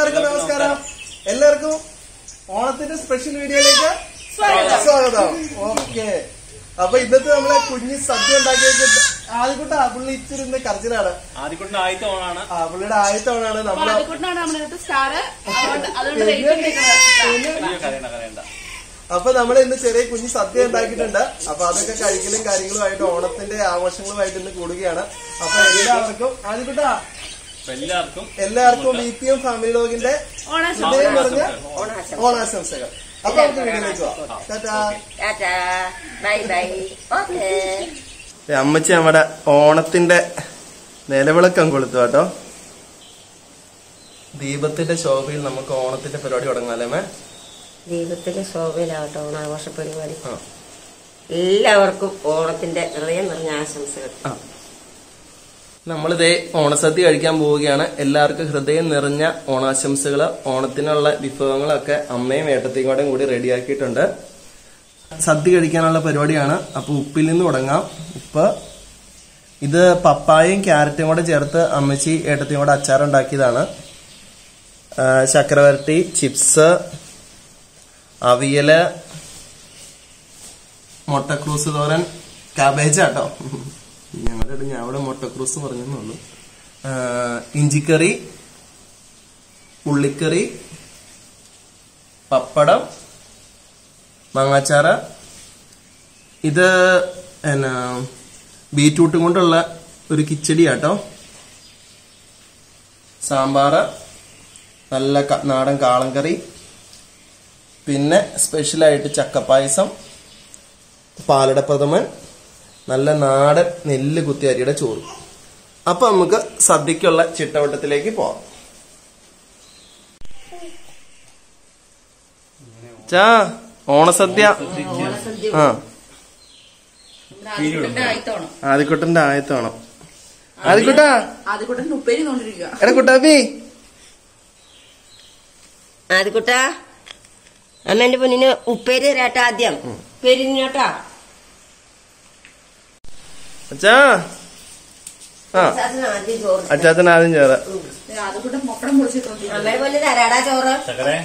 എല്ലാവർക്കും നമസ്കാരം എല്ലാവർക്കും ഓണത്തിന്റെ സ്പെഷ്യൽ വീഡിയോയിലേക്ക് സ്വാഗതം ഓക്കെ അപ്പൊ ഇന്നത്തെ നമ്മളെ കുഞ്ഞ് സദ്യ ഉണ്ടാക്കിയ ആദ്യക്കൂട്ട പുള്ളി ഇച്ചിരി ഇന്ന് കരച്ചിലാണ് ആദ്യക്കുട്ടിന്റെ ആദ്യത്തെ ഓണാണ് ആ പുള്ളിയുടെ ആദ്യത്തവണയാണ് നമ്മള് ആദ്യക്കുട്ടനാണ് നമ്മുടെ സ്റ്റാർ അതുകൊണ്ട് അതുകൊണ്ട് വെയിറ്റ് ചെയ്തിരിക്കുന്നത് അയ്യോ കരയണ്ട കരയണ്ട അപ്പൊ നമ്മൾ ഇന്ന് ചെറിയ കുഞ്ഞ് സദ്യ ഉണ്ടാക്കിയിട്ടുണ്ട് അപ്പൊ അതൊക്കെ കഴിക്കലും കാര്യങ്ങളുമായിട്ട് ഓണത്തിന്റെ ആഘോഷങ്ങളുമായിട്ട് ഇന്ന് കൂടുകയാണ് അപ്പൊ എല്ലാവർക്കും ആദ്യക്കൂട്ട അപ്പൊ എല്ലാവർക്കും എല്ലാവർക്കും ബി പി എം ഫാമിലി ലോഗിന്റെ ഓണം ഹൃദയം പറഞ്ഞ ഓണാശംസകൾ അപ്പൊ നമുക്ക് വീഡിയോയിലേക്ക് പോവാം tata tata bye bye okay അമ്മച്ചി നമ്മുടെ ഓണത്തിന്റെ നിലവിളക്കം കൊളുത്തു കേട്ടോ ദീപത്തിന്റെ ശോഭയിൽ നമുക്ക് ഓണത്തിന്റെ പരിപാടി തുടങ്ങാല്ലേ മേ ദൈവത്തിന്റെ ശോഭയിലാവട്ടെ ഓണാഘോഷ പരിപാടി ആ. എല്ലാവർക്കും ഓണത്തിന്റെ ഹൃദയം നിറഞ്ഞ ആശംസകൾ ആ. നമ്മളിതേ ഓണസദ്യ കഴിക്കാൻ പോവുകയാണ് എല്ലാവർക്കും ഹൃദയം നിറഞ്ഞ ഓണാശംസകള് ഓണത്തിനുള്ള വിഭവങ്ങളൊക്കെ അമ്മയും ഏട്ടത്തിക്കോടെയും കൂടി റെഡിയാക്കിയിട്ടുണ്ട് സദ്യ കഴിക്കാനുള്ള പരിപാടിയാണ് അപ്പൊ ഉപ്പിൽ നിന്ന് തുടങ്ങാം ഉപ്പ് ഇത് പപ്പായയും ക്യാരറ്റും കൂടെ ചേർത്ത് അമ്മച്ചി ഏട്ടത്തിയും കൂടെ അച്ചാറുണ്ടാക്കിയതാണ് ആ, ശർക്കരവരട്ടി ചിപ്സ് അവിയല് മുട്ടക്രൂസ് തോരൻ കാബേജ് ആട്ടോ ഞങ്ങളുടെ ഞാൻ അവിടെ മുട്ടക്രൂസ് പറഞ്ഞെന്നുള്ളൂ ആ, ഇഞ്ചിക്കറി ഉള്ളിക്കറി പപ്പടം മാങ്ങാച്ചാറ് ഇത് എന്നാ ബീറ്റ്റൂട്ടും കൊണ്ടുള്ള ഒരു കിച്ചടി ആട്ടോ സാമ്പാറ് നല്ല ക- നാടൻ കാളൻ കറി പിന്നെ സ്പെഷ്യലായിട്ട് ചക്കപ്പായസം പാലട പ്രഥമൻ നല്ല നാടൻ നെല്ല് കുത്തി അരിയുടെ ചോറ് അപ്പൊ നമുക്ക് സദ്യക്കുള്ള ചിട്ടവട്ടത്തിലേക്ക് പോവാം ചാ ഓണസദ്യ ആ ആദ്യക്കുട്ടന്റെ ആയിത്തോണം ആദ്യക്കുട്ടന്റെ ആയത്തോണം ആദ്യക്കുട്ടാ ആദ്യക്കുട്ടൻ ഉപ്പേരി കൊണ്ടിരിക്കുക എടാ കുട്ടാപ്പി ആദ്യക്കുട്ടാ അമ്മേന്റെ പൊന്നിന് ഉപ്പേരി തരാട്ടാ ആദ്യം ഉപ്പേരി തിന്നോട്ടാ അച്ഛാ ആ ആദ്യം ചോറ് അച്ചാച്ചൻ ആദ്യം ചേരാ ആദ്യക്കുട്ടൻ മൊപ്പടം പൊളിച്ചിട്ടുണ്ട് അമ്മേന്റെ പൊന്ന് തരാടാ ചോറ് ചക്കരെ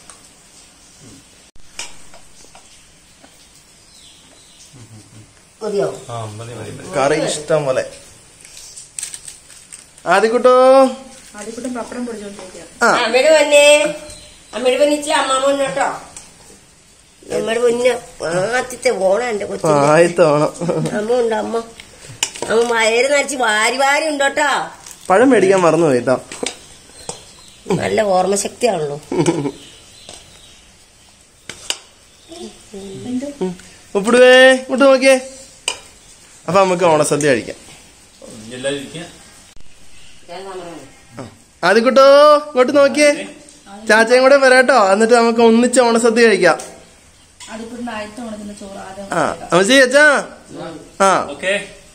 മതിയോ ആ മതി മതി മതി കറി ഇഷ്ടം പോലെ ആദ്യക്കുട്ടോ ആദ്യക്കുട്ടൻ പപ്പടം പൊളിച്ചോണ്ടിരിക്കുക ആ അമ്മയുടെ പൊന്നെ അമ്മയുടെ പൊന്നിച്ച് അമ്മാമ്മ മുന്നോട്ടോ അമ്മയുടെ പൊന്ന് ആദ്യത്തെ ഓണം എന്റെ കൊച്ചു ആയത്തോണം അമ്മ ഉണ്ട് അമ്മ അമ്മ വയറ് നരച്ച് വാരി വാരി ഉണ്ടോട്ടോ പഴം മേടിക്കാൻ മറന്നു പോയിട്ടോ നല്ല ഓർമ്മശക്തിയാണല്ലോ ഉപ്പിടുവേ ഇങ്ങോട്ട് നോക്കിയേ അപ്പൊ നമുക്ക് ഓണസദ്യ കഴിക്കാം എല്ലാവരും ഇരിക്കുക ആദ്യക്കുട്ടോ ഇങ്ങോട്ട് നോക്കിയേ ചാച്ചയും കൂടെ വരാട്ടോ എന്നിട്ട് നമുക്ക് ഒന്നിച്ച് ഓണസദ്യ കഴിക്കാം ആദ്യക്കുട്ടൻ ആയിത്തോണത്തിന്റെ ചോറ് ആദ്യം ആ അമ്മച്ചി അച്ഛാ ആ ഓക്കെ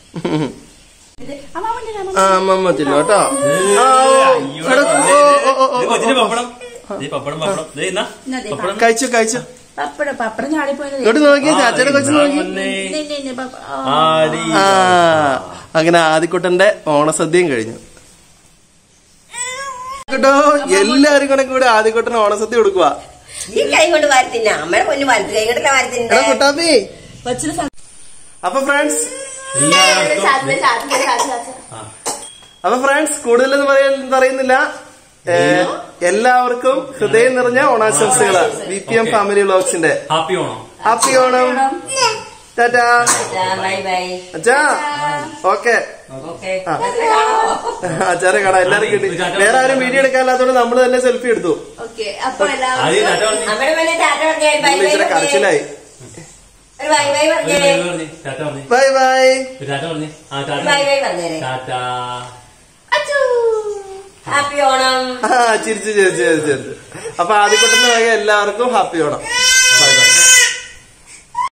ആ അമ്മമ്മ ചെല്ലു കേട്ടോ ആ, ഓ, എടാ, ഓ, ഓ, ഓ, ഓ, കൊച്ചിന് ഓ, പപ്പടം ദേ പപ്പടം പപ്പടം ദേ എന്നാ എന്നാ ദേ പപ്പടം കഴിച്ചു കഴിച്ചു പപ്പടം പപ്പടം ചാടിപ്പോയത് ഇങ്ങോട്ട് നോക്കിയേ ചാച്ചയുടെ കൊച്ചു നോക്കി ആടി ആ അങ്ങനെ ആദ്യക്കുട്ടന്റെ ഓണസദ്യയും കഴിഞ്ഞു കേട്ടോ എല്ലാരും കൂടെ കൂടെ ആദ്യക്കുട്ടന് ഓണസദ്യ കൊടുക്കുക ഈ കൈ കൊണ്ട് വാരത്തില്ല അമ്മയുടെ പൊന്ന് വാരത്തി കൈ കൊണ്ടല്ല എടാ വാരത്തിന്റെ കുട്ടാപ്പി കൊച്ചിന് അപ്പൊ ഫ്രണ്ട്സ് എല്ലാവർക്കും ആ അപ്പൊ ഫ്രണ്ട്സ് കൂടുതലൊന്നും പറയാൻ പറയുന്നില്ല ഏ, എല്ലാവർക്കും ഹൃദയം നിറഞ്ഞ ഓണാശംസകള് ബി പി എം ഫാമിലി വ്ലോഗ്സിന്റെ happy Onam happy Onam tata bye bye അച്ഛാ ഓക്കെ ഓക്കെ ആ. അച്ഛാരെ കാണാം എല്ലാരും കിട്ടി വേറെ ആരും വീഡിയോ എടുക്കാനില്ലാത്തോണ്ട് നമ്മൾ തന്നെ സെൽഫി എടുത്തു ഓക്കെ അപ്പൊ എല്ലാവരും ആദ്യം ടാറ്റ പറഞ്ഞു അമ്മയുടെ പൊന്നെ ടാറ്റ പറഞ്ഞേ ബൈ ബൈ ഇച്ചിരി കരച്ചിലായി ഒരു ബൈ ബൈ പറഞ്ഞേ പറഞ്ഞു ടാറ്റ പറഞ്ഞു ബൈ ബൈ ടാറ്റ പറഞ്ഞു ആ ഒരു ടാറ്റ ബൈ ബൈ പറഞ്ഞേരെ ടാറ്റ ഹാപ്പി ഓണം ആ ചിരിച്ചു ചിരിച്ചു ചിരിച്ചു ചിരിച്ചു അപ്പൊ ആദ്യക്കൊണ്ടെന്ന് എല്ലാവർക്കും ഹാപ്പി ഓണം